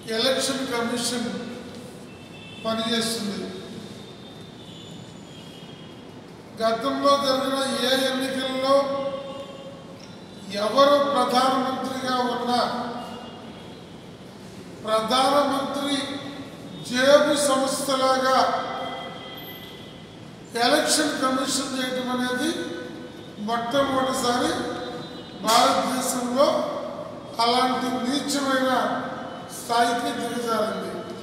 election commission పనిచేస్తుంది గతంలో జరిగిన ఏ ఎన్నికల్లో ఎవరు ప్రధానమంత్రిగా ఉన్నా ప్రధానమంత్రి జేబు సంస్థలాగా ఎలక్షన్ కమిషన్ చేయటం అనేది మొట్టమొదటిసారి భారతదేశంలో అలాంటి నీచమైన స్థాయికి దిగజారింది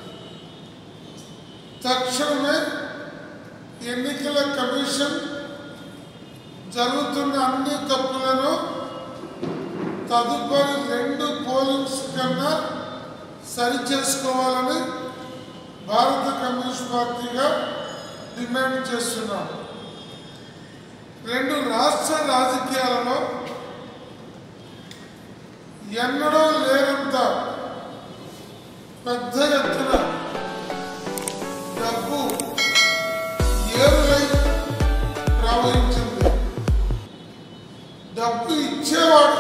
తక్షణమే ఎన్నికల కమిషన్ జరుగుతున్న అన్ని తప్పులను తదుపరి రెండు పోలింగ్స్ కన్నా సరి చేసుకోవాలని భారత కమ్యూనిస్ట్ పార్టీగా డిమాండ్ చేస్తున్నాం రెండు రాష్ట్ర రాజకీయాలలో ఎన్నడూ లేనంత పెద్ద ఎత్తున డబ్బు ఏరులై ప్రవహించింది డబ్బు ఇచ్చేవాడు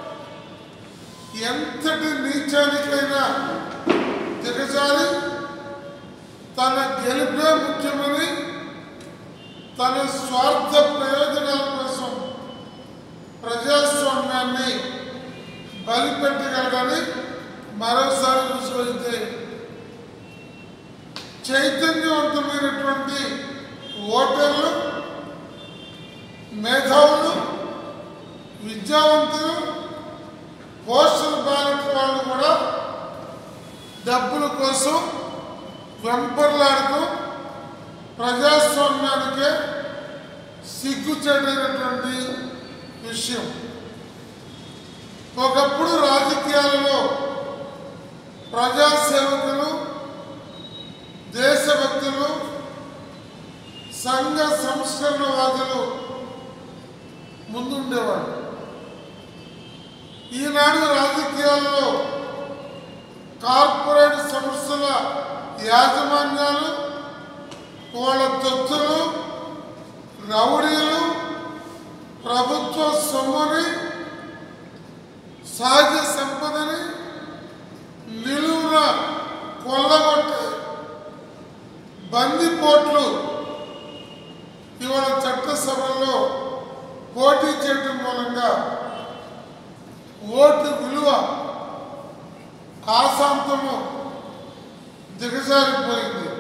ఎంతటి నీచానికైనా దిగజారి తన గెలుపే ముఖ్యమని తన స్వార్థ ప్రయోజనాల కోసం ప్రజాస్వామ్యాన్ని బలిపెట్టగలడని మరోసారి రుజువైతే చైతన్యవంతమైనటువంటి ఓటర్లు మేధావులు విద్యావంతులు పోస్టల్ బ్యాలెట్ వాళ్ళు కూడా డబ్బుల కోసం వెంపర్లాడుతూ ప్రజాస్వామ్యానికే సిగ్గుచేటైనటువంటి విషయం ఒకప్పుడు రాజకీయాలలో ప్రజాసేవకులు దేశభక్తులు సంఘ సంస్కరణవాదులు ముందుండేవాడు ఈనాడు రాజకీయాల్లో కార్పొరేట్ సంస్థల యాజమాన్యాలు వాళ్ళ తొత్తులు రౌడీలు ప్రభుత్వ సొమ్ముని సహజ సంపదని నిలువున కొల్లగొట్టి బందిపోట్లు ఇవాళ చట్టసభల్లో పోటీ చేయడం మూలంగా ఓటు విలువ ఆశాంతము దిగజారిపోయింది